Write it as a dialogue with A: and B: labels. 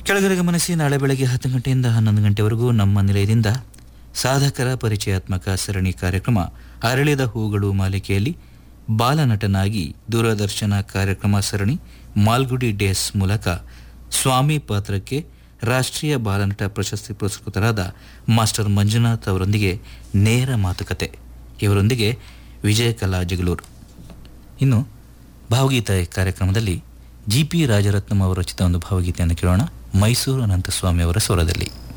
A: ಕೆಳಗಡೆ ಗಮನಿಸಿ ನಾಳೆ ಬೆಳಗ್ಗೆ ಹತ್ತು ಗಂಟೆಯಿಂದ ಹನ್ನೊಂದು ಗಂಟೆವರೆಗೂ ನಮ್ಮ ನಿಲಯದಿಂದ ಸಾಧಕರ ಪರಿಚಯಾತ್ಮಕ ಸರಣಿ ಕಾರ್ಯಕ್ರಮ ಅರಳಿದ ಹೂಗಳು ಮಾಲಿಕೆಯಲ್ಲಿ ಬಾಲನಟನಾಗಿ ದೂರದರ್ಶನ ಕಾರ್ಯಕ್ರಮ ಸರಣಿ ಮಾಲ್ಗುಡಿ ಡೇಸ್ ಮೂಲಕ ಸ್ವಾಮಿ ಪಾತ್ರಕ್ಕೆ ರಾಷ್ಟ್ರೀಯ ಬಾಲನಟ ಪ್ರಶಸ್ತಿ ಪುರಸ್ಕೃತರಾದ ಮಾಸ್ಟರ್ ಮಂಜುನಾಥ್ ಅವರೊಂದಿಗೆ ನೇರ ಮಾತುಕತೆ ಇವರೊಂದಿಗೆ ವಿಜಯ ಕಲಾ ಜಗಳೂರು ಇನ್ನು ಭಾವಗೀತೆ ಕಾರ್ಯಕ್ರಮದಲ್ಲಿ ಜಿ ಪಿ ರಾಜರತ್ನಂ ಅವರ ರಚಿತ ಒಂದು ಭಾವಗೀತೆಯನ್ನು ಕೇಳೋಣ ಮೈಸೂರು ಅನಂತಸ್ವಾಮಿ ಅವರ ಸ್ವರದಲ್ಲಿ